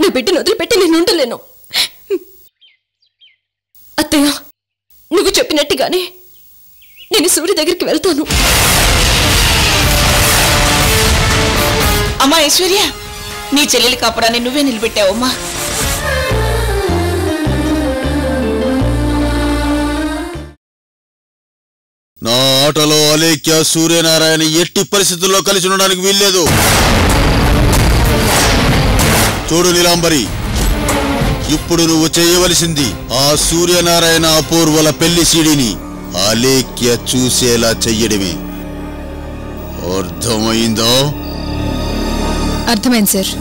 బిడ్డను వదిలిపెట్టి నేను ఉండలేను అత్తయ్య నువ్వు చెప్పినట్టుగానే నేను సూర్య దగ్గరికి వెళ్తాను అమ్మా ఐశ్వర్య నీ చెల్లెలి కాపురాన్ని నువ్వే నిలబెట్టావమ్మా నా ఆటలో అలేఖ్య సూర్యనారాయణ ఎట్టి పరిస్థితుల్లో కలిసి ఉండడానికి వీల్లేదు చూడు నీలాంబరి ఇప్పుడు నువ్వు చేయవలసింది ఆ సూర్యనారాయణ అపూర్వల పెళ్లి సీడిని అలేఖ్య చూసేలా చెయ్యడమే అర్థమైందా అర్థమైంది సార్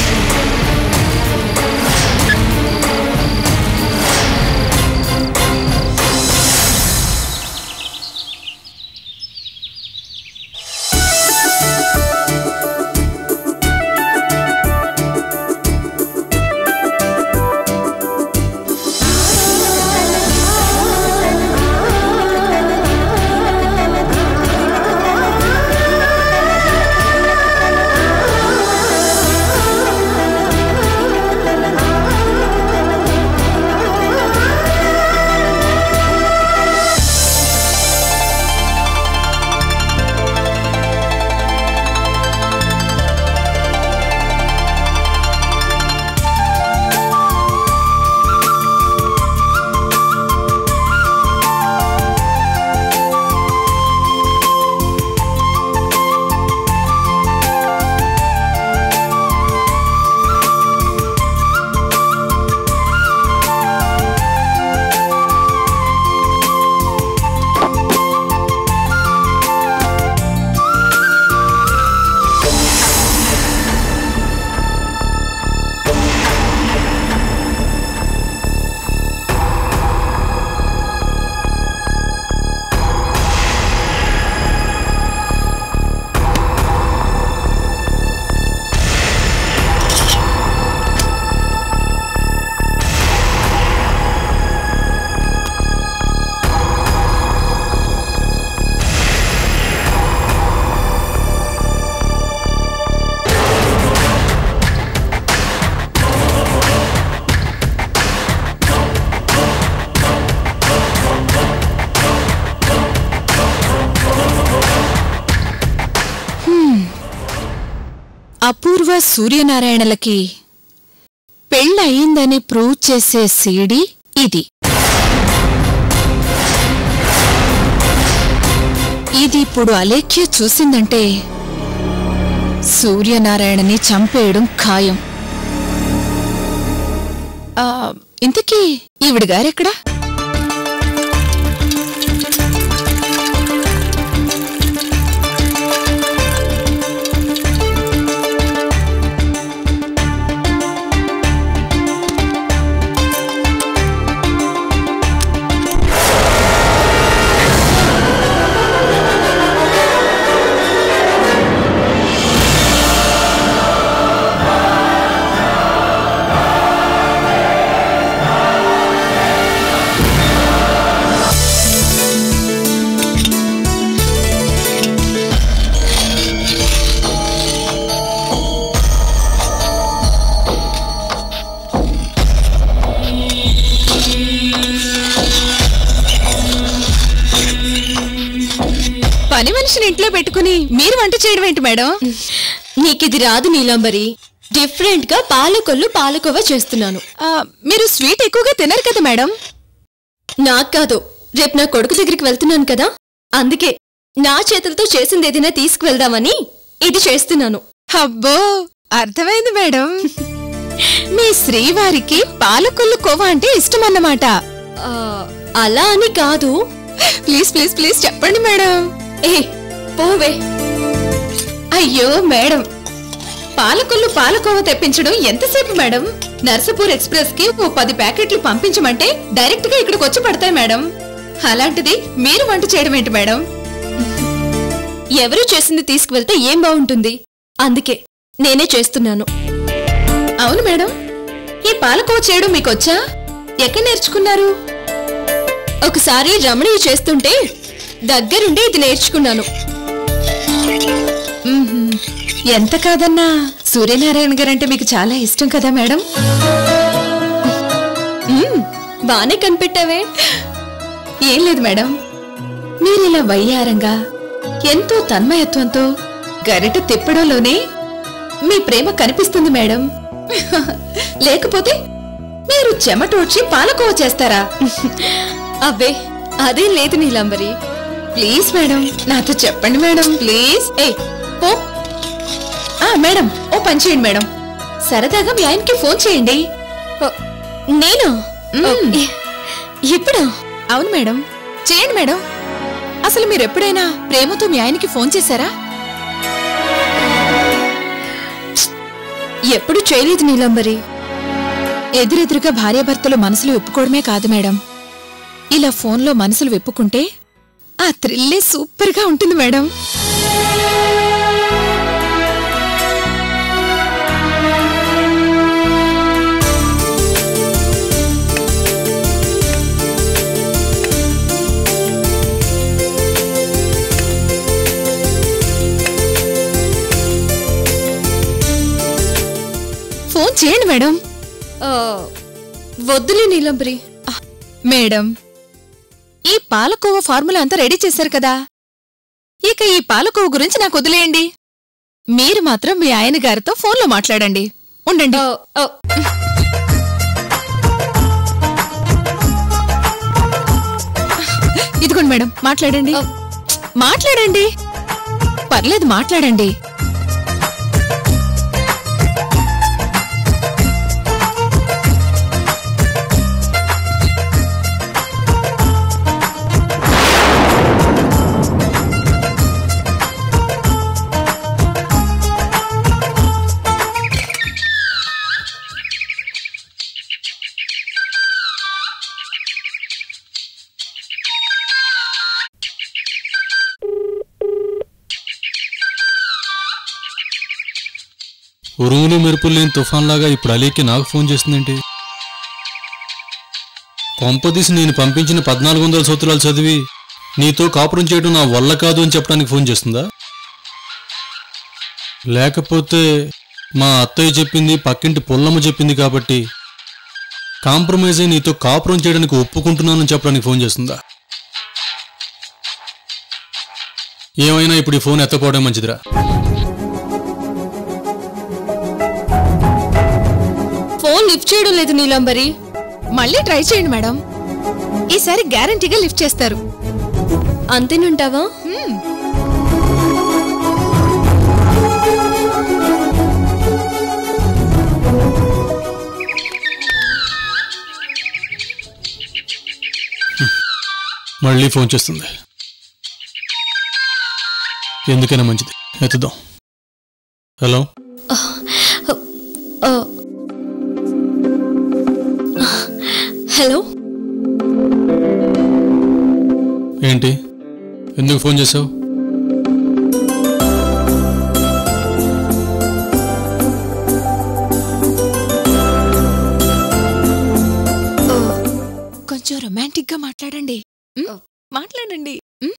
అపూర్వ సూర్యనారాయణలకి పెళ్ళయిందని ప్రూవ్ చేసే సీడీ ఇది ఇది ఇప్పుడు అలేఖ్య చూసిందంటే సూర్యనారాయణని చంపేయడం ఖాయం ఆ, ఇంతకీ ఈవిడ గారెక్కడా పని మనిషిని ఇంట్లో పెట్టుకుని మీరు వంట చేయడం ఏంటి మేడం నీకిది రాదు నీలాంబరి డిఫరెంట్ గా పాలకొల్లు పాలకోవా చేస్తున్నాను ఆ, మీరు స్వీట్ ఎక్కువగా తినరు కదా మేడం నాకు కాదు రేపు నా కొడుకు దగ్గరికి వెళ్తున్నాను కదా అందుకే నా చేతులతో చేసింది ఏదైనా తీసుకువెళ్దామని ఇది చేస్తున్నాను అబ్బో అర్థమైంది మేడం మీ శ్రీవారికి పాలకొల్లు కోవా అంటే ఇష్టం అన్నమాట ఆ, అలా అని కాదు ప్లీజ్ ప్లీజ్ ప్లీజ్ చెప్పండి మేడం ఏ పోవే అయ్యో మేడం పాలకొల్లు పాలకోవ తెప్పించడం ఎంతసేపు మేడం నర్సపూర్ ఎక్స్ప్రెస్ కి ఓ పది ప్యాకెట్లు పంపించమంటే డైరెక్ట్ గా ఇక్కడికి వచ్చి పడతాయి మేడం అలాంటిది మీరు వంట చేయడం ఏంటి మేడం ఎవరు చేసింది తీసుకువెళ్తే ఏం బాగుంటుంది అందుకే నేనే చేస్తున్నాను అవును మేడం ఈ పాలకోవ చేయడం మీకొచ్చా ఎక్కడ నేర్చుకున్నారు ఒకసారి రమణీయ చేస్తుంటే దగ్గరుండి ఇది నేర్చుకున్నాను ఎంత కాదన్నా సూర్యనారాయణ గారంటే మీకు చాలా ఇష్టం కదా మేడం బానే కనిపెట్టావే ఏం లేదు మేడం మీరిలా వయ్యారంగా ఎంతో తన్మయత్వంతో గరిట తిప్పడంలోనే మీ ప్రేమ కనిపిస్తుంది మేడం లేకపోతే మీరు చెమటోడ్చి పాలకోవ చేస్తారా అబ్బే అదేం లేదు నీలాంబరి ప్లీజ్ మేడం నాతో చెప్పండి మేడం ప్లీజ్ ఏ పో ఆ మేడం ఓ పని చేయండి మేడం సరదాగా మీ ఆయనకి ఫోన్ చేయండి ఓ, నేనా ఓ, మ్మ్. ఇ- ఇప్పుడా అవును మేడం చేయండి మేడం అసలు మీరు ఎప్పుడైనా ప్రేమతో మీ ఆయనకి ఫోన్ చేశారా ఎప్పుడు చేయలేదు నీలాంబరి ఎదురెదురుగా భార్యాభర్తలు మనసులు విప్పుకోవడమే కాదు మేడం ఇలా ఫోన్లో మనసులు విప్పుకుంటే ఆ థ్రిల్లే సూపర్గా ఉంటుంది మేడం ఫోన్ చేయండి మేడం ఆ, వద్దులే నీలాంబరి మేడం ఈ పాలకోవ ఫార్ములా అంతా రెడీ చేశారు కదా ఇక ఈ పాలకోవ గురించి నాకు వదిలేయండి మీరు మాత్రం మీ ఆయన గారితో ఫోన్లో మాట్లాడండి ఉండండి ఓ, ఓ, ఇదిగోండి మేడం మాట్లాడండి ఓ. మాట్లాడండి పర్లేదు మాట్లాడండి ఉరుములు మెరుపులు లేని తుఫాన్లాగా ఇప్పుడు అలీకి నాకు ఫోన్ చేస్తుందేంటి కొంపదీసి నేను పంపించిన పద్నాలుగు వందల సూత్రాలు చదివి నీతో కాపురం చేయడం నా వల్ల కాదు అని చెప్పడానికి ఫోన్ చేస్తుందా లేకపోతే మా అత్తయ్య చెప్పింది పక్కింటి పుల్లమ్మ చెప్పింది కాబట్టి కాంప్రమైజ్ అయి నీతో కాపురం చేయడానికి ఒప్పుకుంటున్నానని చెప్పడానికి ఫోన్ చేస్తుందా ఏమైనా ఇప్పుడు ఈ ఫోన్ ఎత్తపోవడం మంచిదిరా ఫోన్ లిఫ్ట్ చేయడం లేదు నీలాంబరి మళ్ళీ ట్రై చేయండి మేడం ఈసారి గ్యారంటీగా లిఫ్ట్ చేస్తారు అంతేనంటావా మళ్ళీ ఫోన్ చేస్తుంది ఎందుకైనా మంచిది ఎత్తుదాం హలో ఆ. హలో ఏంటి ఎందుకు ఫోన్ చేసావు కొంచెం రొమాంటిక్ గా మాట్లాడండి మ్? మాట్లాడండి మ్?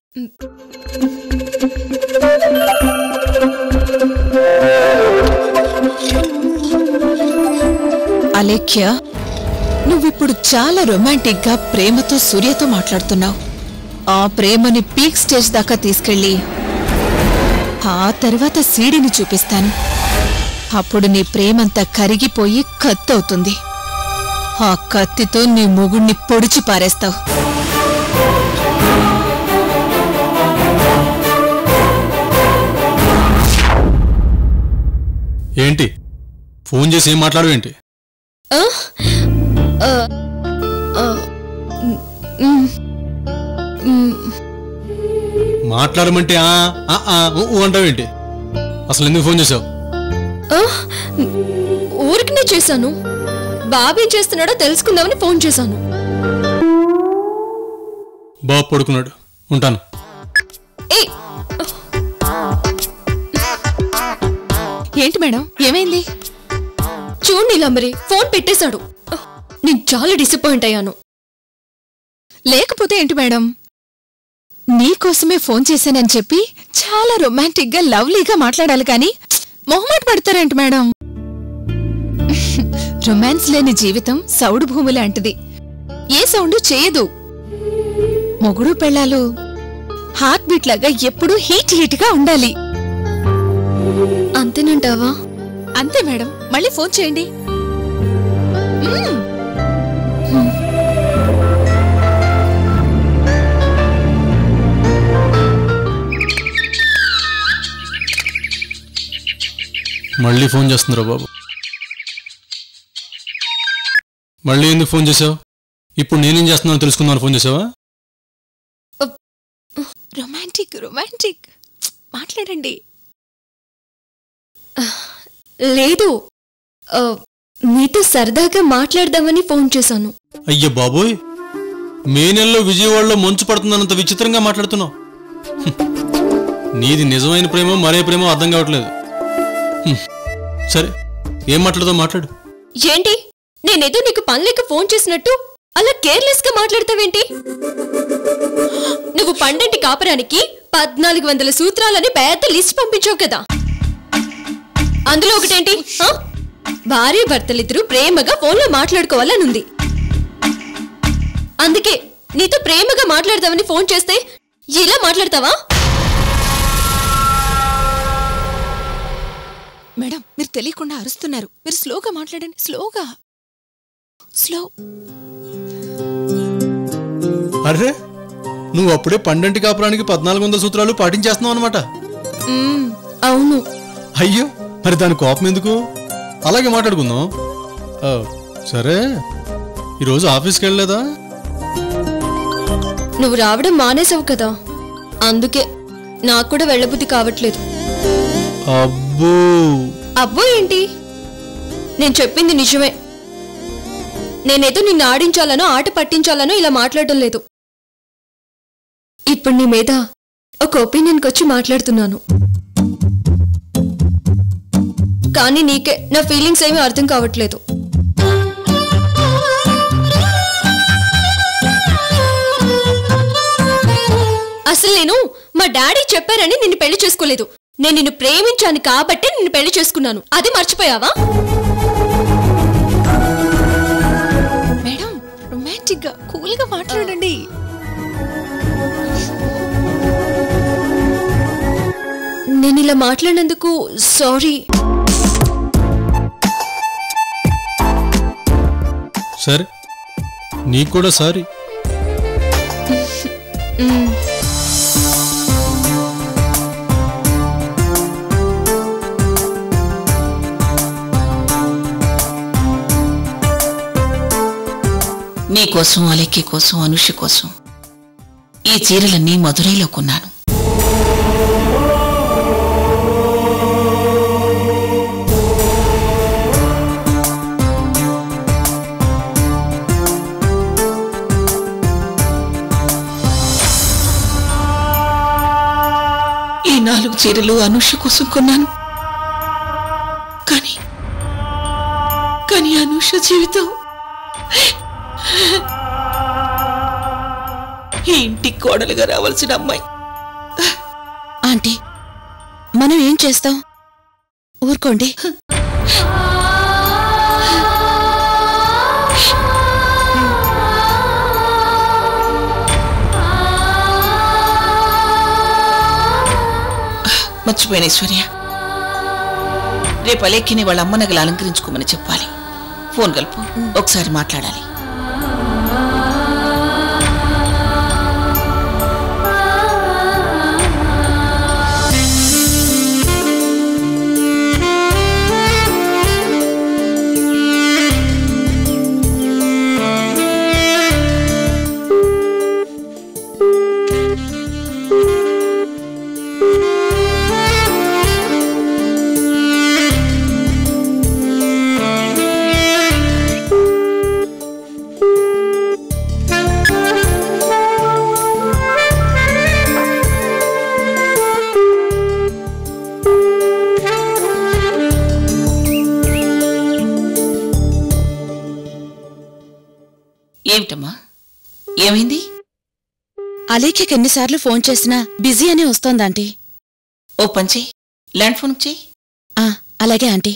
అలేఖ్య నువ్విప్పుడు చాలా రొమాంటిక్ గా ప్రేమతో సూర్యతో మాట్లాడుతున్నావు ఆ ప్రేమని పీక్ స్టేజ్ దాకా తీసుకెళ్ళి ఆ తర్వాత సీడిని చూపిస్తాను అప్పుడు నీ ప్రేమంతా కరిగిపోయి కత్తవుతుంది ఆ కత్తితో నీ మొగుణ్ణి పొడిచి పారేస్తావు ఏంటి ఫోన్ చేసి ఏం మాట్లాడవు ఏంటి ఆ? ఆ, ఆ, మ్, మ్, మాట్లాడమంటే ఆ ఆ, ఆ, ఊ, ఊ అంటావేంటి అసలు ఎందుకు ఫోన్ చేసావు ఆ, ఊరికనే చేశాను బాబీ చేస్తున్నాడో తెలుసుకుందామని ఫోన్ చేశాను బాబు పడుకున్నాడు ఉంటాను ఏ ఏంటి మేడం ఏమైంది చూడు నీలంబరి ఫోన్ పెట్టేశాడు నేను చాలా డిసప్పాయింట్ అయ్యాను లేకపోతే ఏంటి మేడం నీకోసమే ఫోన్ చేశానని చెప్పి చాలా రొమాంటిక్ గా లవ్లీగా మాట్లాడాలి కానీ మొహమాట పడతారేంటి మేడం రొమాన్స్ లేని జీవితం సౌడు భూమి లాంటిది ఏ సౌండ్ చేయదు మొగుడు పెళ్ళాలు హార్ట్ బీట్ లాగా ఎప్పుడూ హీట్ హీట్ గా ఉండాలి అంతేనంటావా అంతే మేడం మళ్ళీ ఫోన్ చేయండి మ్మ్. మళ్ళీ ఫోన్ చేస్తుందిరా బాబు మళ్ళీ ఎందుకు ఫోన్ చేసావు ఇప్పుడు నేనేం చేస్తున్నానో తెలుసుకుందామని ఫోన్ చేసావా రొమాంటిక్ రొమాంటిక్ మాట్లాడండి లేదు ఆ, మీతో సరదాగా మాట్లాడదామని ఫోన్ చేశాను అయ్య బాబోయ్ మే నెలలో విజయవాడలో మంచు పడుతుందన్నంత విచిత్రంగా మాట్లాడుతున్నావు హ్మ్. నీది నిజమైన ప్రేమ మరే ప్రేమ అర్థం కావట్లేదు హ్మ్. సరే ఏం మాట్లాడదో మాట్లాడు ఏంటి నేనేదో నీకు పనిలేక ఫోన్ చేసినట్టు అలా కేర్లెస్ గా మాట్లాడతావేంటి నువ్వు పండంటి కాపరానికి పద్నాలుగు వందల సూత్రాలని పెద్ద లిస్ట్ పంపించావు కదా అందులో ఒకటేంటి ఆ? భార్య భర్తలిద్దరూ ప్రేమగా ఫోన్లో మాట్లాడుకోవాలనుంది అందుకే నీతో ప్రేమగా మాట్లాడదామని ఫోన్ చేస్తే ఇలా మాట్లాడతావా మేడం మీరు తెలియకుండా అరుస్తున్నారు మీరు స్లోగా మాట్లాడండి స్లోగా స్లో అర్రే నువ్వు అప్పుడే పండంటి కాపురానికి పద్నాలుగు వందల సూత్రాలు పాటించేస్తున్నావు అనమాట మ్మ్, అవును అయ్యో మరి దాని కోపం ఎందుకు అలాగే మాట్లాడుకుందాం ఆ, సరే ఈరోజు ఆఫీస్కి వెళ్ళలేదా నువ్వు రావడం మానేసావు కదా అందుకే నాకు కూడా వెళ్ళబుద్ధి కావట్లేదు అబ్బో అబ్బో ఏంటి నేను చెప్పింది నిజమే నేనేదో నిన్ను ఆడించాలనో ఆట పట్టించాలనో ఇలా మాట్లాడడం లేదు ఇప్పుడు నీ మీద ఒక ఒపీనియన్కి వచ్చి మాట్లాడుతున్నాను కానీ నీకే నా ఫీలింగ్స్ ఏమీ అర్థం కావట్లేదు అసలు నేను మా డాడీ చెప్పారని నిన్ను పెళ్లి చేసుకోలేదు నేను నిన్ను ప్రేమించాను కాబట్టే నిన్ను పెళ్లి చేసుకున్నాను అది మర్చిపోయావా మేడం రొమాంటిక్ గా కూల్ గా మాట్లాడండి నేను ఇలా మాట్లాడినందుకు సారీ సరే నీకు కూడా సారీ నీ కోసం అలెక్కి కోసం అనుష కోసం ఈ చీరలన్నీ మధురైలో కొన్నాను ఈ నాలుగు చీరలు అనుష కోసం కొన్నాను కానీ కానీ అనుష జీవితం ఈ ఇంటికి కోడలుగా రావాల్సిన అమ్మాయి ఆంటీ మనం ఏం చేస్తాం ఊరుకోండి మర్చిపోయిన ఐశ్వర్య రేపు అలెక్కిని వాళ్ళ అమ్మ నగలు అలంకరించుకోమని చెప్పాలి ఫోన్ కలుపు ఒకసారి మాట్లాడాలి ఏమిటమ్మా ఏమైంది అలేఖ్యకి ఎన్నిసార్లు ఫోన్ చేసినా బిజీ అనే వస్తోందాంటీ ఓ పని చెయ్యి ల్యాండ్ ఫోన్ చెయ్యి ఆ అలాగే ఆంటీ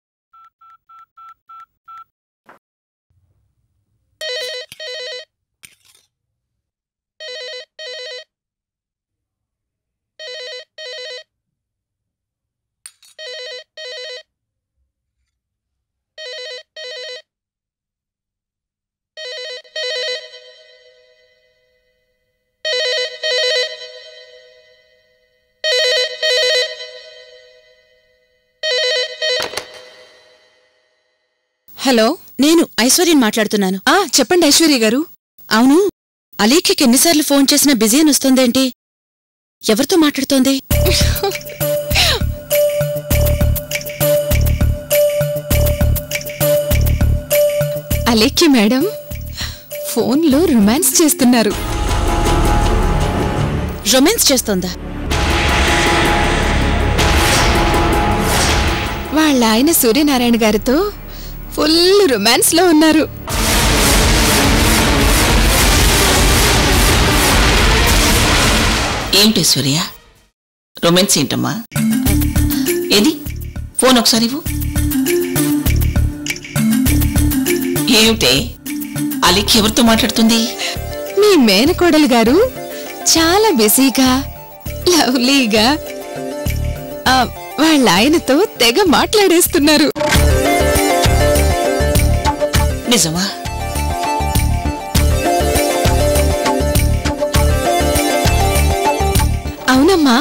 హలో నేను ఐశ్వర్యని మాట్లాడుతున్నాను ఆ చెప్పండి ఐశ్వర్య గారు అవును అలీఖ్యకి ఎన్నిసార్లు ఫోన్ చేసినా బిజీ అని వస్తోందేంటి ఎవరితో మాట్లాడుతోంది అలేఖ్య మేడం ఫోన్లో రొమాన్స్ చేస్తున్నారు రొమాన్స్ చేస్తోందా వాళ్ళ ఆయన సూర్యనారాయణ గారితో ఫుల్ రొమాన్స్ లో ఉన్నారు ఏమిటి సూర్య రొమాన్స్ ఏంటమ్మా ఏది ఫోన్ ఒకసారి ఇవ్వు ఏమిటే అలీకి ఎవరితో మాట్లాడుతుంది మీ మేనకోడలు గారు చాలా బిజీగా లవ్లీగా ఆ, వాళ్ళ ఆయనతో తెగ మాట్లాడేస్తున్నారు నిజమా అవునమ్మా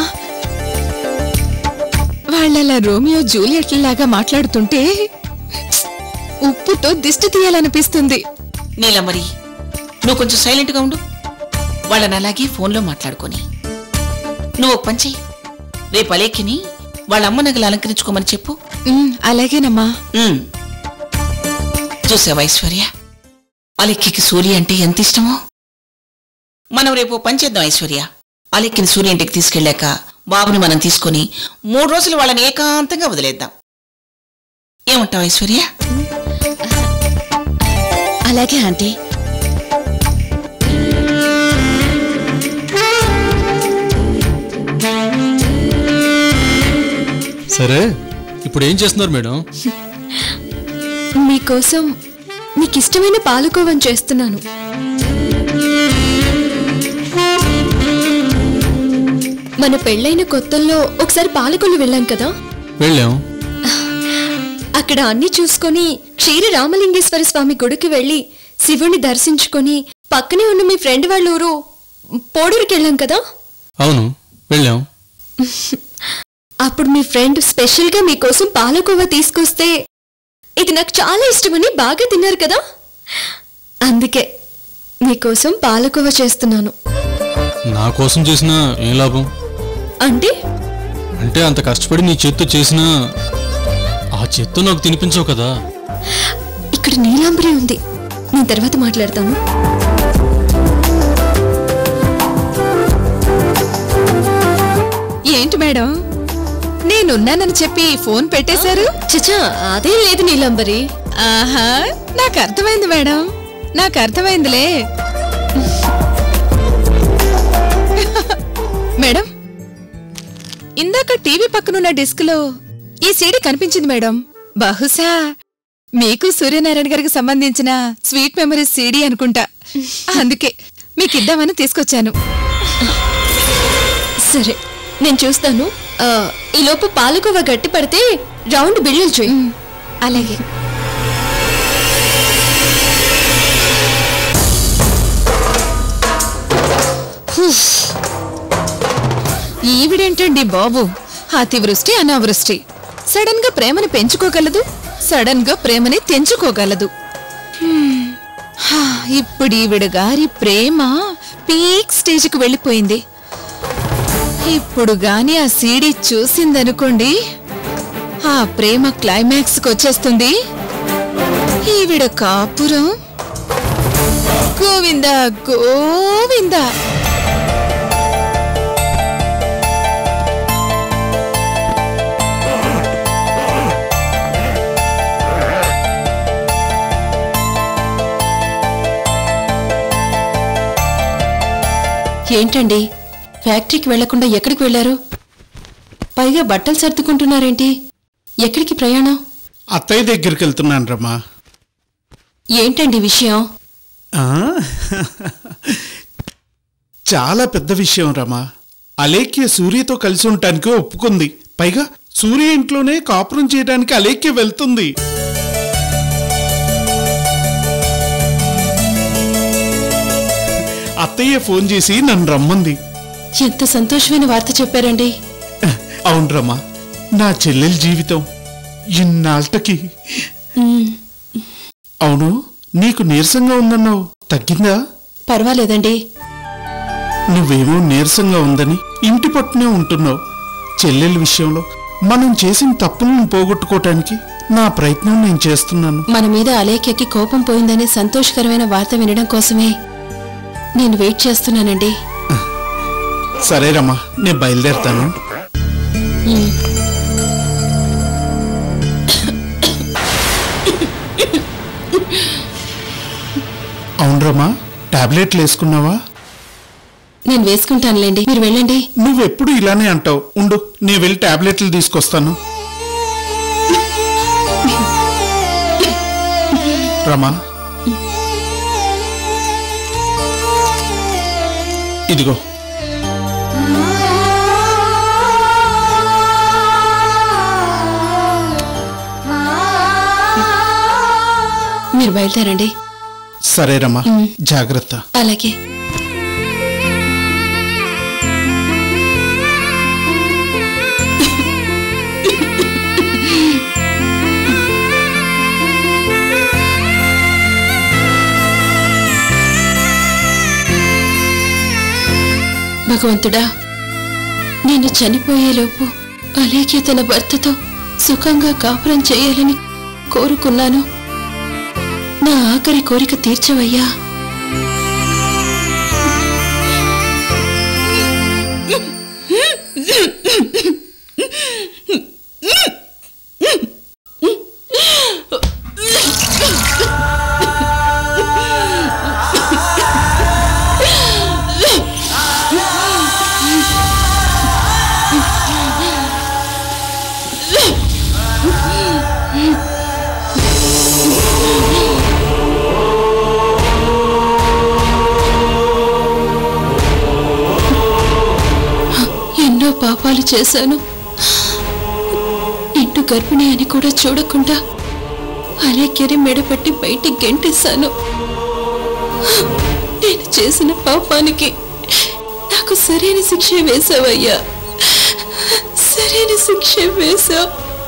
వాళ్ళలా రోమియో జూలియట్లలాగా మాట్లాడుతుంటే ఉప్పుతో దిష్టి తీయాలనిపిస్తుంది నీలా మరి నువ్వు కొంచెం సైలెంట్గా ఉండు వాళ్ళని అలాగే ఫోన్లో మాట్లాడుకొని నువ్వు ఒక పని చెయ్యి రేపు అలేఖ్యని వాళ్ళ అమ్మ నగలు అలంకరించుకోమని చెప్పు ఉమ్, అలాగేనమ్మా ఉమ్. చూసావా ఐశ్వర్య అలెక్కికి సూర్య అంటే ఎంత ఇష్టమో మనం రేపు ఓ పని చేద్దాం ఐశ్వర్య అలెక్కిని సూర్య ఇంటికి తీసుకెళ్ళాక బాబుని మనం తీసుకొని మూడు రోజులు వాళ్ళని ఏకాంతంగా వదిలేద్దాం ఏమంటావు ఐశ్వర్య అలాగే ఆంటీ సరే ఇప్పుడు ఏం చేస్తున్నారు మేడం మీకోసం మీకు ఇష్టమైన పాలకోవని చేస్తున్నాను మన పెళ్ళైన కొత్తల్లో ఒకసారి పాలకొల్లు వెళ్ళాం కదా వెళ్ళాం అక్కడ అన్ని చూసుకొని క్షీర రామలింగేశ్వర స్వామి గుడికి వెళ్ళి శివుణ్ణి దర్శించుకొని పక్కనే ఉన్న మీ ఫ్రెండ్ వాళ్ళ ఊరు పోడూరుకి వెళ్ళాం కదా అవును వెళ్ళాం అప్పుడు మీ ఫ్రెండ్ స్పెషల్గా మీకోసం పాలకోవా తీసుకొస్తే ఇది నాకు చాలా ఇష్టమని బాగా తిన్నారు కదా అందుకే మీకోసం పాలకోవా చేస్తున్నాను నా కోసం చేసిన ఏం లాభం అంటే అంటే అంత కష్టపడి నీ చేత్తో చేసినా ఆ చేత్తో నాకు తినిపించవు కదా ఇక్కడ నీలాంబరి ఉంది నేను తర్వాత మాట్లాడతాను ఏంటి మేడం నేనున్నానని చెప్పి ఫోన్ పెట్టేశారు చచా అదేం లేదు నీలాంబరి ఆహా నాకు అర్థమైంది మేడం నాకు అర్థమైందిలే మేడం ఇందాక టీవీ పక్కనున్న డిస్క్లో ఈ సీడీ కనిపించింది మేడం బహుశా మీకు సూర్యనారాయణ గారికి సంబంధించిన స్వీట్ మెమరీస్ సీడీ అనుకుంటా అందుకే మీకు ఇద్దామని తీసుకొచ్చాను సరే నేను చూస్తాను ఆ, ఈలోపు పాలకోవా గట్టి పడితే రౌండ్ బిళ్ళలు చేయి అలాగే హుఫ్. ఈవిడేంటండి బాబు అతివృష్టి అనావృష్టి సడన్ గా ప్రేమని పెంచుకోగలదు సడన్ గా ప్రేమని తెంచుకోగలదు హ్మ్. హా, ఇప్పుడు ఈవిడ గారి ప్రేమ పీక్ స్టేజ్కి వెళ్ళిపోయింది ఇప్పుడు గాని ఆ సీడీ చూసిందనుకోండి ఆ ప్రేమ క్లైమాక్స్ వచ్చేస్తుంది ఈవిడ కాపురం గోవింద గోవింద ఏంటండి ఫ్యాక్టరీకి వెళ్లకుండా ఎక్కడికి వెళ్లారు పైగా బట్టలు సర్దుకుంటున్నారేంటి ఎక్కడికి ప్రయాణం అత్తయ్య దగ్గరికి వెళ్తున్నాను రమ్మా ఏంటండి విషయం ఆ? చాలా పెద్ద విషయం రమా అలేఖ్య సూర్యతో కలిసి ఉండటానికి ఒప్పుకుంది పైగా సూర్య ఇంట్లోనే కాపురం చేయడానికి అలేఖ్య వెళ్తుంది అత్తయ్య ఫోన్ చేసి నన్ను రమ్మంది ఎంత సంతోషమైన వార్త చెప్పారండి అవును రమా నా చెల్లెల జీవితం ఇన్నాళ్ళకి అవును నీకు నీరసంగా ఉందన్నావు తగ్గిందా పర్వాలేదండి నువ్వేమో నీరసంగా ఉందని ఇంటి పట్టునే ఉంటున్నావు చెల్లెల విషయంలో మనం చేసిన తప్పులను పోగొట్టుకోవటానికి నా ప్రయత్నం నేను చేస్తున్నాను మన మీద అలేఖ్యకి కోపం పోయిందనే సంతోషకరమైన వార్త వినడం కోసమే నేను వెయిట్ చేస్తున్నానండి సరే రమ్మా నేను బయలుదేరుతాను అవును రమ్మా టాబ్లెట్లు వేసుకున్నావా నేను వేసుకుంటానులేండి మీరు వెళ్ళండి నువ్వెప్పుడు ఇలానే అంటావు ఉండు నేను వెళ్ళి టాబ్లెట్లు తీసుకొస్తాను రమా ఇదిగో మీరు బయలుదేరండి సరే రమా జాగ్రత్త అలాగే భగవంతుడా నేను చనిపోయేలోపు అలేఖ్య తన భర్తతో సుఖంగా కాపురం చేయాలని కోరుకున్నాను నా ఆఖరి కోరిక తీర్చవయ్యా ఎన్నో పాపాలు చేశాను ఇంటు గర్భిణి అని కూడా చూడకుండా అలేఖ్యని మెడపట్టి బయటికి గెంటేశాను నేను చేసిన పాపానికి నాకు సరైన శిక్ష వేశావయ్యా సరైన శిక్ష వేశావు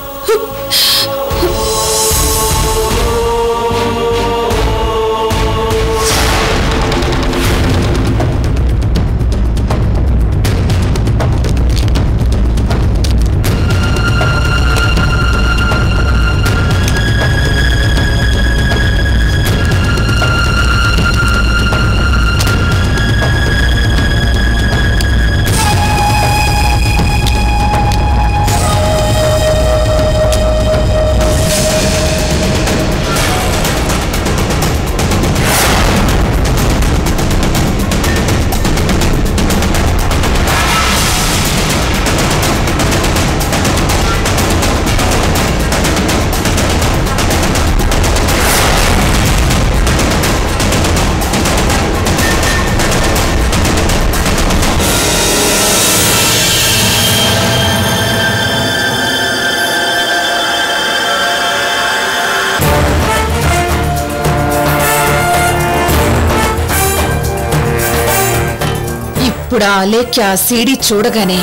ఇప్పుడు ఆ అలేఖ్య ఆ సీడీ చూడగానే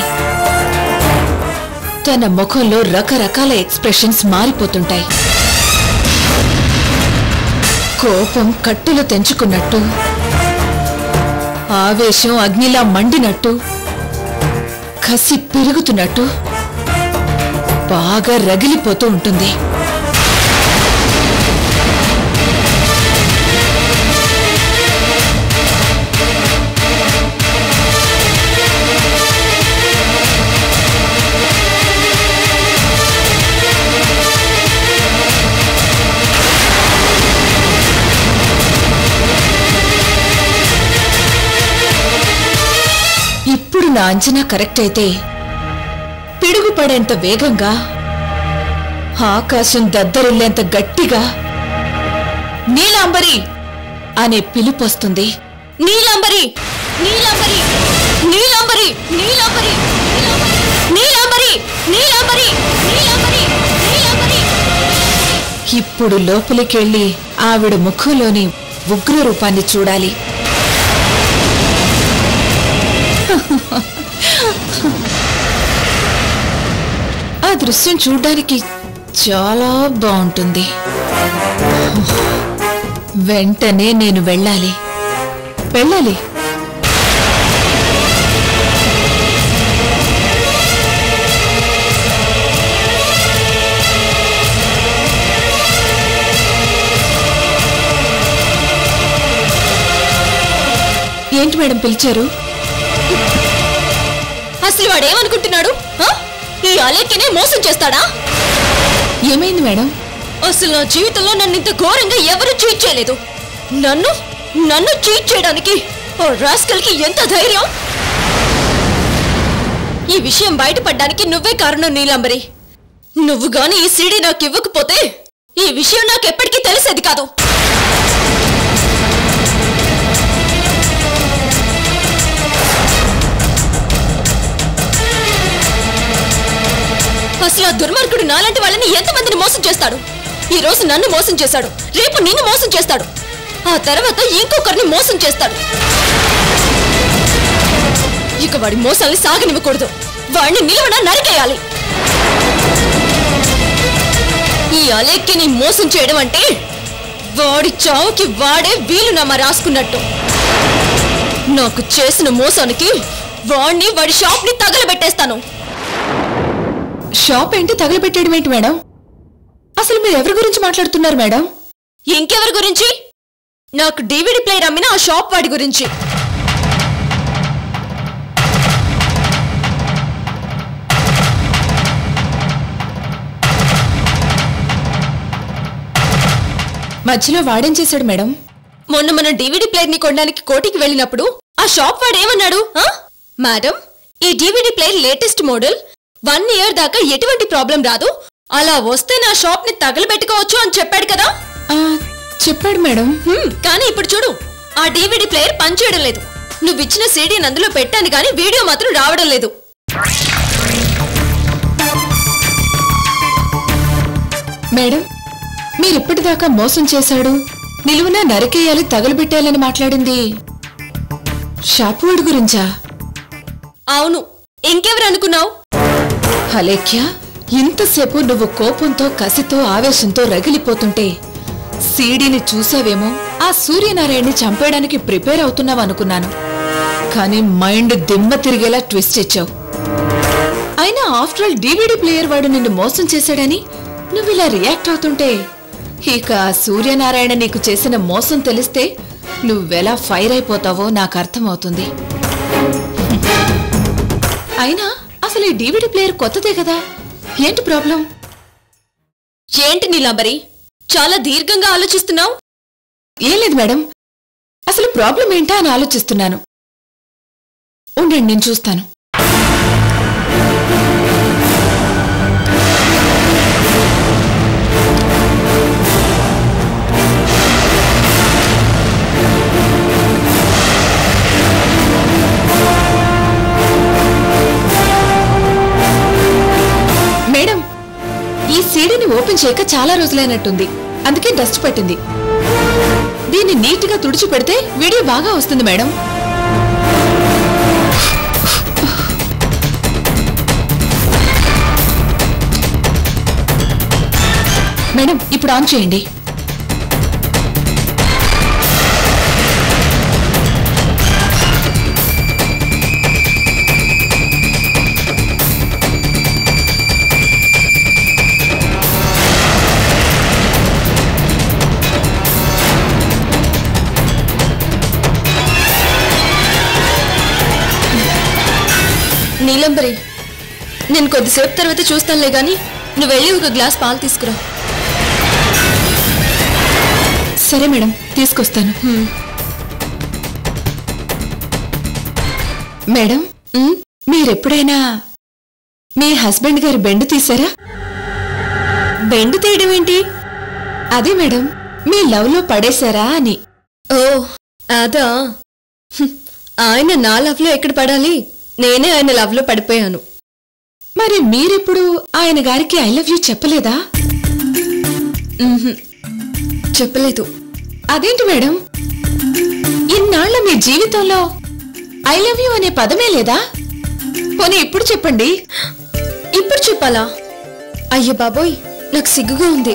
తన ముఖంలో రకరకాల ఎక్స్ప్రెషన్స్ మారిపోతుంటాయి కోపం కట్టులు తెంచుకున్నట్టు ఆవేశం అగ్నిలా మండినట్టు కసి పెరుగుతున్నట్టు బాగా రగిలిపోతూ ఉంటుంది ఇప్పుడు నా అంచనా కరెక్ట్ అయితే పిడుగుపడేంత వేగంగా ఆకాశం దద్దరిల్లేంత గట్టిగా నీలాంబరి అనే పిలుపు వస్తుంది నీలాంబరి నీలాంబరి నీలాంబరి నీలాంబరి నీలాంబరి నీలాంబరి నీలాంబరి నీలాంబరి ఇప్పుడు లోపలికెళ్ళి ఆవిడ ముఖంలోని ఉగ్ర రూపాన్ని చూడాలి ఆ దృశ్యం చూడ్డానికి చాలా బాగుంటుంది వెంటనే నేను వెళ్ళాలి వెళ్ళాలి ఏంటి మేడం పిలిచారు అసలు వాడేమనుకుంటున్నాడు ఆ? ఈ అలేఖ్యనే మోసం చేస్తాడా ఏమైంది మేడం అసలు నా జీవితంలో నన్ను ఇంత ఘోరంగా ఎవరు చీట్ చేయలేదు నన్ను నన్ను చీట్ చేయడానికి ఓ రాస్కల్ కి ఎంత ధైర్యం ఈ విషయం బయటపడ్డానికి నువ్వే కారణం నీలాంబరి నువ్వు గాని ఈ సీడీ నాకు ఇవ్వకపోతే ఈ విషయం నాకు ఎప్పటికీ తెలిసేది కాదు అసలు ఆ దుర్మార్గుడు నాలాంటి వాళ్ళని ఎంతమందిని మోసం చేస్తాడు ఈ రోజు నన్ను మోసం చేశాడు రేపు నిన్ను మోసం చేస్తాడు ఆ తర్వాత ఇంకొకరిని మోసం చేస్తాడు ఇక వాడి మోసాల్ని సాగనివ్వకూడదు వాడిని నిలవన నరికేయాలి ఈ అలేఖ్యని మోసం చేయడం అంటే వాడి చావుకి వాడే వీలునామా రాసుకున్నట్టు నాకు చేసిన మోసానికి వాడిని వాడి షాప్ని తగలబెట్టేస్తాను షాప్ ఏంటి తగలబెట్టేయడం ఏంటి మేడం అసలు మీరు ఎవరి గురించి మాట్లాడుతున్నారు మేడం ఇంకెవరి గురించి నాకు డివిడి ప్లేయర్ అమ్మిన ఆ షాప్ వాడి గురించి మధ్యలో వాడేం చేశాడు మేడం మొన్న మన డివిడి ప్లేయర్ ని కొనడానికి కోటికి వెళ్ళినప్పుడు ఆ షాప్ వాడు ఏమన్నాడు ఆ? మేడం ఈ DVD player latest model one year దాకా ఎటువంటి ప్రాబ్లం రాదు అలా వస్తే నా షాప్ ని తగలబెట్టుకోవచ్చు అని చెప్పాడు కదా ఆ, చెప్పాడు మేడం హ్మ్, కానీ ఇప్పుడు చూడు ఆ డివిడి ప్లేయర్ పనిచేయడం లేదు నువ్వు ఇచ్చిన సీడీని అందులో పెట్టాను కానీ వీడియో మాత్రం రావడం లేదు మేడం మీరిప్పటిదాకా మోసం చేశాడు నిలువున నరికేయాలి తగలబెట్టాలని మాట్లాడింది షాప్ వాడి గురించా అవును ఇంకెవరు అనుకున్నావు అలేఖ్య ఇంతసేపు నువ్వు కోపంతో కసితో ఆవేశంతో రగిలిపోతుంటే సీడీని చూసావేమో ఆ సూర్యనారాయణని చంపేయడానికి ప్రిపేర్ అవుతున్నావు అనుకున్నాను కానీ మైండ్ దిమ్మ తిరిగేలా ట్విస్ట్ ఇచ్చావు అయినా ఆఫ్టర్ ఆల్ డివిడి ప్లేయర్ వాడు నిన్ను మోసం చేశాడని నువ్వు ఇలా రియాక్ట్ అవుతుంటే ఇక ఆ సూర్యనారాయణ నీకు చేసిన మోసం తెలిస్తే నువ్వెలా ఫైర్ అయిపోతావో నాకు అర్థమవుతుంది అయినా అసలు ఈ డివిడి ప్లేయర్ కొత్తదే కదా ఏంటి ప్రాబ్లం ఏంటి నీలాంబరి చాలా దీర్ఘంగా ఆలోచిస్తున్నావు ఏం లేదు మేడం అసలు ప్రాబ్లం ఏంటా అని ఆలోచిస్తున్నాను ఉండండి నేను చూస్తాను మేడం ఈ సీడీని ఓపెన్ చేయక చాలా రోజులైనట్టుంది అందుకే డస్ట్ పట్టింది దీన్ని నీట్గా తుడిచి పెడితే వీడియో బాగా వస్తుంది మేడం మేడం ఇప్పుడు ఆన్ చేయండి నీలంబరి నేను కొద్దిసేపు తర్వాత చూస్తానులే గాని నువ్వు వెళ్ళి ఒక గ్లాస్ పాలు తీసుకురా సరే మేడం తీసుకొస్తాను మేడం ఉమ్, మీరెప్పుడైనా మీ హస్బెండ్ గారి బెండ్ తీశారా బెండు తీయడం ఏంటి అదే మేడం మీ లవ్ లో పడేశారా అని ఓ అదా హ్మ్. ఆయన నా లవ్లో ఎక్కడ పడాలి నేనే ఆయన లవ్లో పడిపోయాను మరి మీరెప్పుడు ఆయన గారికి ఐ లవ్ యూ చెప్పలేదా మ్హూ. చెప్పలేదు అదేంటి మేడం ఇన్నాళ్ల మీ జీవితంలో ఐ లవ్ యూ అనే పదమే లేదా పోనీ ఇప్పుడు చెప్పండి ఇప్పుడు చెప్పాలా అయ్యో బాబోయ్ నాకు సిగ్గుగా ఉంది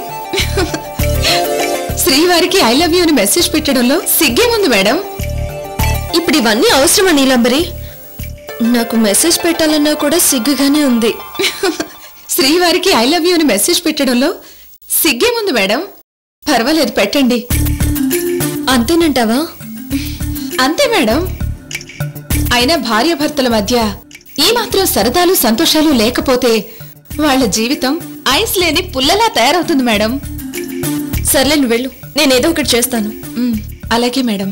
శ్రీవారికి ఐ లవ్ యూ అని మెసేజ్ పెట్టడంలో సిగ్గేముంది మేడం ఇప్పుడు ఇవన్నీ అవసరమా నీలంబరి నాకు మెసేజ్ పెట్టాలన్నా కూడా సిగ్గుగానే ఉంది శ్రీవారికి ఐ లవ్ యూ అని మెసేజ్ పెట్టడంలో సిగ్గేముంది మేడం పర్వాలేదు పెట్టండి అంతేనంటావా అంతే మేడం అయినా భార్యాభర్తల మధ్య ఈ మాత్రం సరదాలు సంతోషాలు లేకపోతే వాళ్ళ జీవితం ఐస్ లేని పుల్లలా తయారవుతుంది మేడం సర్లే నువ్వు వెళ్ళు నేనేదో ఒకటి చేస్తాను మ్, అలాగే మేడం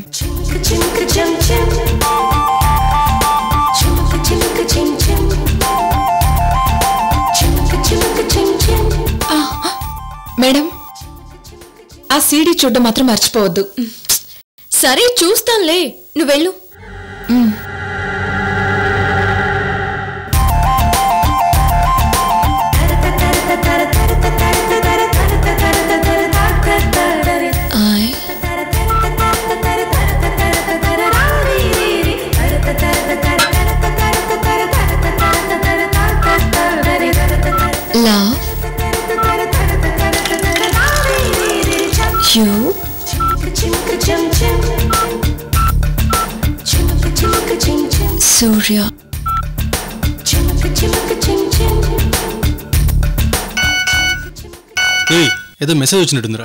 ఆ, మేడం ఆ సీడీ చూడడం మాత్రం మర్చిపోవద్దు సరే చూస్తానులే నువ్వు వెళ్ళు ఆయ్. Love you సూర్య రేయ్ ఏదో మెసేజ్ వచ్చినట్టుందిరా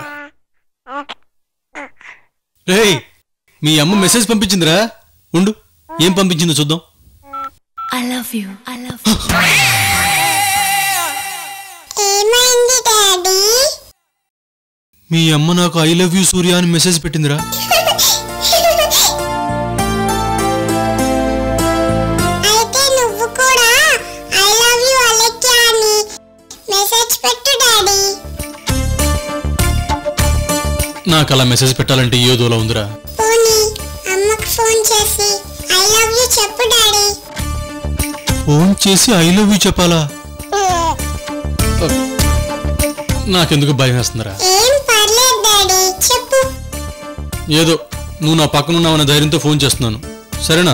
రేయ్ మీ అమ్మ మెసేజ్ పంపించిందిరా ఉండు ఏం పంపించిందో చూద్దాం I love you I love ఏమైంది డాడీ మీ అమ్మ నాకు ఐ లవ్ యూ సూర్య అని మెసేజ్ పెట్టిందిరా అయితే నువ్వు కూడా ఐ లవ్ యు అలెక్య అని మెసేజ్ పెట్టు డాడీ నాకు అలా మెసేజ్ పెట్టాలంటే ఏదోలా ఉందిరా పోనీ అమ్మకు ఫోన్ చేసి ఐ లవ్ యు చెప్పు డాడీ ఫోన్ చేసి ఐ లవ్ యూ చెప్పాలా నాకెందుకు భయం వేస్తుందిరా ఏం పర్లేదు డాడీ చెప్పు ఏదో నువ్వు నా పక్కన ఉన్నావన్న ధైర్యంతో ఫోన్ చేస్తున్నాను సరేనా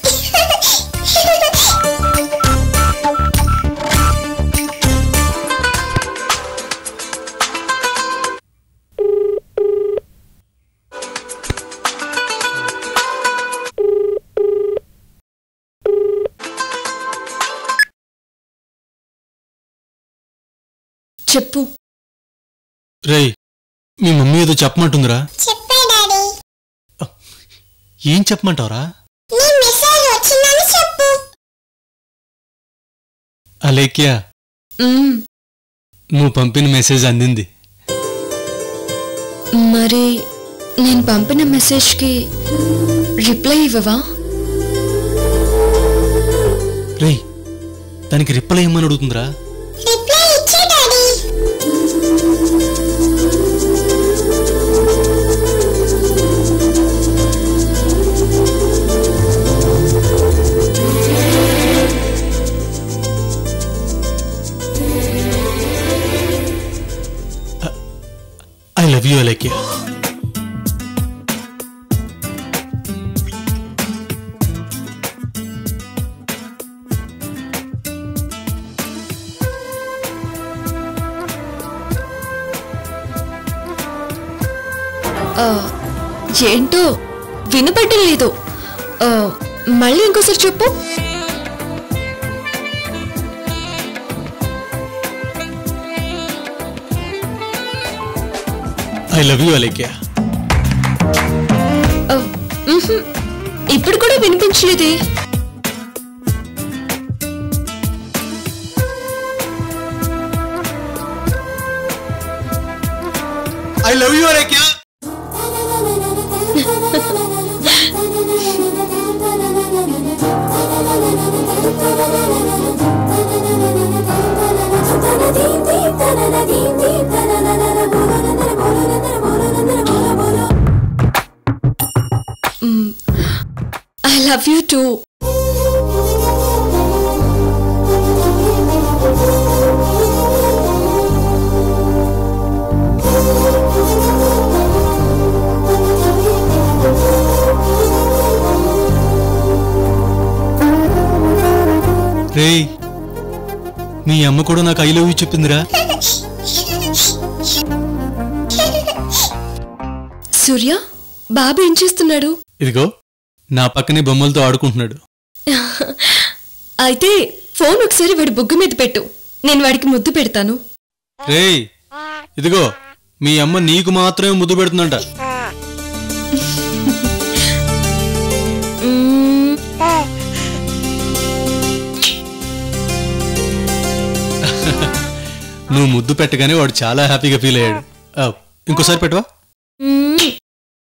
చెప్పు రేయ్ మీ మమ్మీ ఏదో చెప్పమంటుందిరా చెప్పే డాడీ ఏం చెప్పమంటావరా నీ మెసేజ్ వచ్చిందని చెప్పు అలేఖ్యా మ్మ్. నువ్వు పంపిన మెసేజ్ అందింది మరి నేను పంపిన మెసేజ్కి రిప్లై ఇవ్వవా రేయ్ దానికి రిప్లై ఇమ్మని అడుగుతుందిరా రిప్లై ఇచ్చే daddy I love you Alekhya ఆ, ఏంటో వినపడడం లేదు ఆ, మళ్ళీ ఇంకోసారి చెప్పు ఐ లవ్ యూ అలేఖ్య ఆ, మ్హూ. ఇప్పుడు కూడా వినిపించలేదే ఐ లవ్ యూ అలేఖ్య తనదీ తనదీ లవ్ యూ టూ రేయ్ మీ అమ్మ కూడా నాకు ఐ లవ్ యూ చెప్పిందిరా సూర్య బాబు ఏం చేస్తున్నాడు ఇదిగో నా పక్కనే బొమ్మలతో ఆడుకుంటున్నాడు అయితే ఫోన్ ఒకసారి వాడి బుగ్గ మీద పెట్టు నేను వాడికి ముద్దు పెడతాను రేయ్ ఇదిగో మీ అమ్మ నీకు మాత్రమే ముద్దు పెడుతుందంట మ్మ్, నువ్వు ముద్దు పెట్టగానే వాడు చాలా హ్యాపీగా ఫీల్ అయ్యాడు ఆ, ఇంకోసారి పెట్టవా మ్మ్.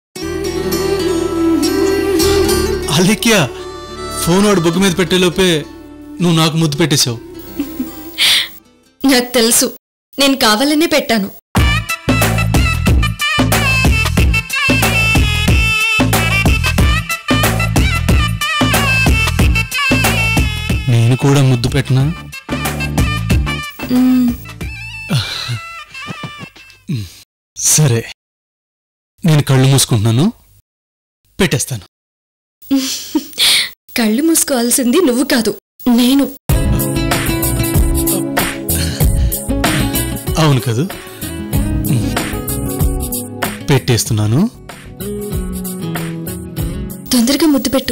అలెక్య ఫోన్ వాడు బుగ్గ మీద పెట్టేలోపే నువ్వు నాకు ముద్దు పెట్టేశావు నాకు తెలుసు నేను కావాలనే పెట్టాను నేను కూడా ముద్దు పెట్టనా మ్మ్, సరే నేను కళ్ళు మూసుకుంటున్నాను పెట్టేస్తాను కళ్ళు మూసుకోవాల్సింది నువ్వు కాదు నేను అవును కదూ పెట్టేస్తున్నాను తొందరగా ముద్దు పెట్టు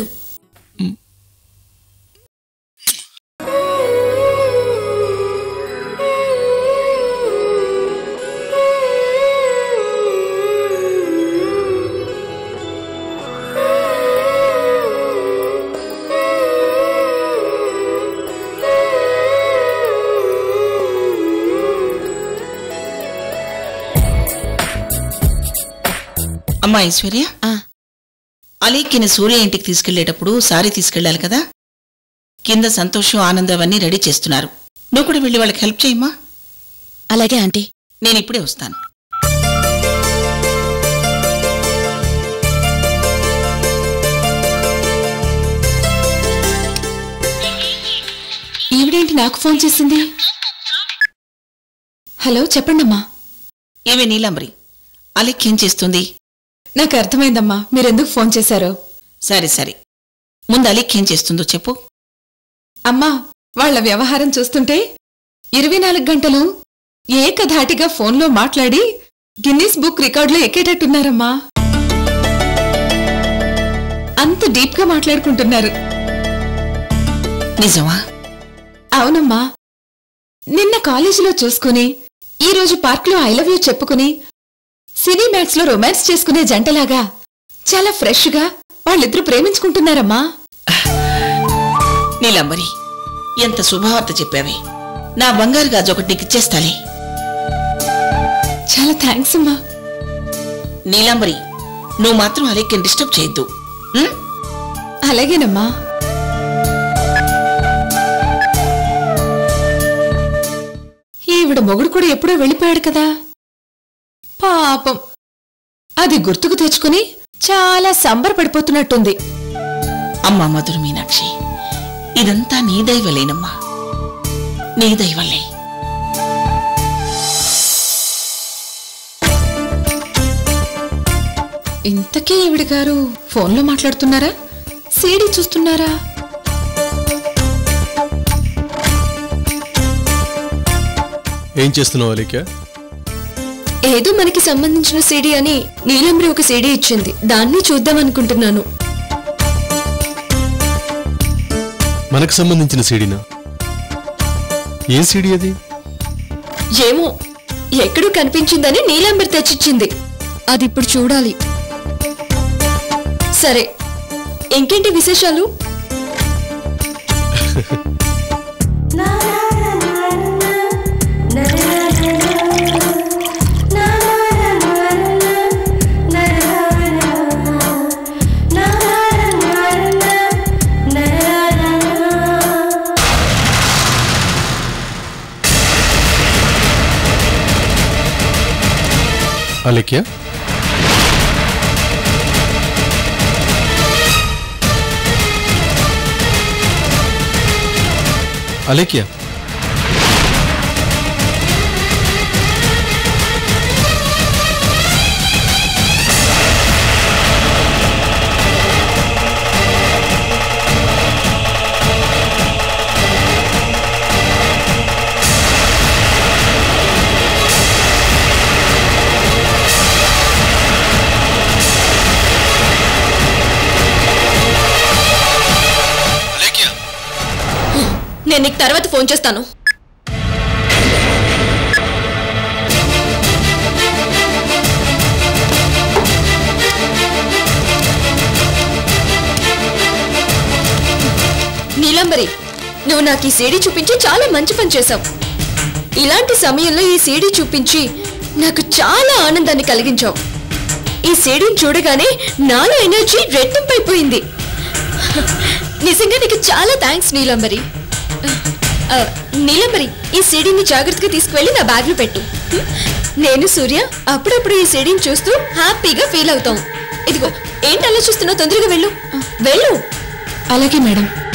అమ్మా ఐశ్వర్య ఆ. అలీకిని సూర్య ఇంటికి తీసుకెళ్లేటప్పుడు సారీ తీసుకెళ్ళాలి కదా కింద సంతోషం ఆనందం అవన్నీ రెడీ చేస్తున్నారు నువ్వు కూడా వెళ్ళి వాళ్ళకి హెల్ప్ చేయమ్మా అలాగే ఆంటీ నేను ఇప్పుడే వస్తాను ఈవిడేంటి నాకు ఫోన్ చేసింది హలో చెప్పండమ్మా ఏమే నీలాంబరి అలీక్ ఏం చేస్తుంది నాకు అర్థమైందమ్మా మీరెందుకు ఫోన్ చేశారో సరే సరే ముందు అలీక్ ఏం చేస్తుందో చెప్పు అమ్మా వాళ్ళ వ్యవహారం చూస్తుంటే ఇరవై నాలుగు గంటలు ఏకధాటిగా ఫోన్లో మాట్లాడి గిన్నీస్ బుక్ రికార్డులో ఎక్కేటట్టున్నారమ్మా అంత డీప్గా మాట్లాడుకుంటున్నారు నిజమా అవునమ్మా నిన్న కాలేజీలో చూసుకుని ఈ రోజు పార్క్లో ఐ లవ్ యూ చెప్పుకుని సినీ మ్యాక్స్ లో రొమాన్స్ చేసుకునే జంటలాగా చాలా ఫ్రెష్గా వాళ్ళిద్దరూ ప్రేమించుకుంటున్నారమ్మా నీలాంబరి ఎంత శుభవార్త చెప్పావే నా బంగారు గాజు ఒకటి నీకు ఇచ్చేస్తాలే చాలా థ్యాంక్స్ అమ్మా నీలాంబరి నువ్వు మాత్రం అలీక్ని డిస్టర్బ్ చేయొద్దు ఉం? అలాగేనమ్మా ఈవిడ మొగుడు కూడా ఎప్పుడో వెళ్ళిపోయాడు కదా పాపం అది గుర్తుకు తెచ్చుకుని చాలా సంబరపడిపోతున్నట్టుంది అమ్మా మధుర మీనాక్షి ఇదంతా నీ దైవలేనమ్మా నీ దైవలే ఇంతకీ ఈవిడ గారు ఫోన్లో మాట్లాడుతున్నారా సీడీ చూస్తున్నారా ఏం చేస్తున్నావు అలీక్య ఏదో మనకి సంబంధించిన సీడీ అని నీలంబ్రి ఒక సీడీ ఇచ్చింది దాన్ని చూద్దాం అనుకుంటున్నాను మనకు సంబంధించిన సీడీనా ఏ సీడీ అది ఏమో ఎక్కడో కనిపించిందని నీలంబరి తెచ్చిచ్చింది అది ఇప్పుడు చూడాలి సరే ఇంకేంటి విశేషాలు అలీక్య అలేఖ్య నేను నీకు తర్వాత ఫోన్ చేస్తాను నీలంబరి నువ్వు నాకు ఈ సీడీ చూపించి చాలా మంచి పని చేశావు ఇలాంటి సమయంలో ఈ సీడీ చూపించి నాకు చాలా ఆనందాన్ని కలిగించావు ఈ సీడీని చూడగానే నాలో ఎనర్జీ రెట్టింపైపోయింది నిజంగా నీకు చాలా థ్యాంక్స్ నీలంబరి ఆ, నీలంబరి ఈ సీడీని జాగ్రత్తగా తీసుకువెళ్ళి నా బ్యాగ్లో పెట్టు హ్మ్? నేను సూర్య అప్పుడప్పుడు ఈ సీడీని చూస్తూ హ్యాపీగా ఫీల్ అవుతాం ఇదిగో ఏంటి ఆలోచిస్తున్నావు తొందరగా వెళ్ళు వెళ్ళు అలాగే మేడం